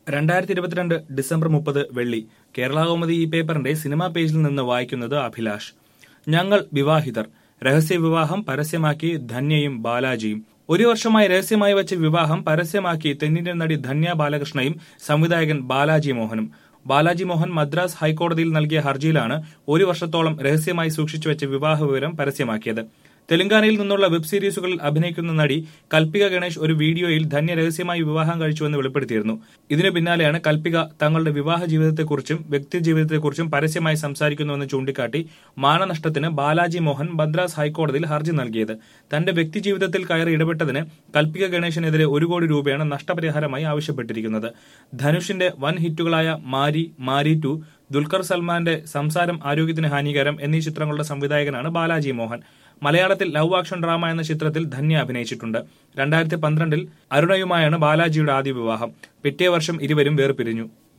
രണ്ടായിരത്തി ഇരുപത്തിരണ്ട് ഡിസംബർ മുപ്പത് വെള്ളി കേരള കൗമുദി ഈ പേപ്പറിന്റെ സിനിമാ പേജിൽ നിന്ന് വായിക്കുന്നത് അഭിലാഷ് ഞങ്ങൾ വിവാഹിതർ രഹസ്യ വിവാഹം പരസ്യമാക്കി ധന്യയും ബാലാജിയും ഒരു വർഷമായി രഹസ്യമായി വെച്ച വിവാഹം പരസ്യമാക്കി തെന്നിന്ത്യൻ നടി ധന്യ ബാലകൃഷ്ണയും സംവിധായകൻ ബാലാജി മോഹനും ബാലാജി മോഹൻ മദ്രാസ് ഹൈക്കോടതിയിൽ നൽകിയ ഹർജിയിലാണ് ഒരു വർഷത്തോളം രഹസ്യമായി സൂക്ഷിച്ചു വെച്ച വിവാഹ വിവരം പരസ്യമാക്കിയത് തെലങ്കാനയിൽ നിന്നുള്ള വെബ് സീരീസുകളിൽ അഭിനയിക്കുന്ന നടി കൽപ്പിക ഗണേഷ് ഒരു വീഡിയോയിൽ ധന്യ രഹസ്യമായി വിവാഹം കഴിച്ചുവെന്ന് വെളിപ്പെടുത്തിയിരുന്നു ഇതിനു പിന്നാലെയാണ് കൽപ്പിക തങ്ങളുടെ വിവാഹ ജീവിതത്തെക്കുറിച്ചും വ്യക്തി ജീവിതത്തെക്കുറിച്ചും പരസ്യമായി സംസാരിക്കുന്നുവെന്ന് ചൂണ്ടിക്കാട്ടി മാനനഷ്ടത്തിന് ബാലാജി മോഹൻ മദ്രാസ് ഹൈക്കോടതിയിൽ ഹർജി നൽകിയത് തന്റെ വ്യക്തി ജീവിതത്തിൽ കയറി ഇടപെട്ടതിന് കൽപ്പിക ഗണേശനെതിരെ ഒരു കോടി രൂപയാണ് നഷ്ടപരിഹാരമായി ആവശ്യപ്പെട്ടിരിക്കുന്നത് ധനുഷിന്റെ വൻ ഹിറ്റുകളായ മാരി മാരി ടു ദുൽഖർ സൽമാന്റെ സംസാരം ആരോഗ്യത്തിന് ഹാനികരം എന്നീ ചിത്രങ്ങളുടെ സംവിധായകനാണ് ബാലാജി മോഹൻ മലയാളത്തിൽ ലവ് ആക്ഷൻ ഡ്രാമ എന്ന ചിത്രത്തിൽ ധന്യ അഭിനയിച്ചിട്ടുണ്ട് രണ്ടായിരത്തി പന്ത്രണ്ടിൽ അരുണയുമായാണ് ബാലാജിയുടെ ആദ്യ വിവാഹം പിറ്റേ വർഷം ഇരുവരും വേർപിരിഞ്ഞു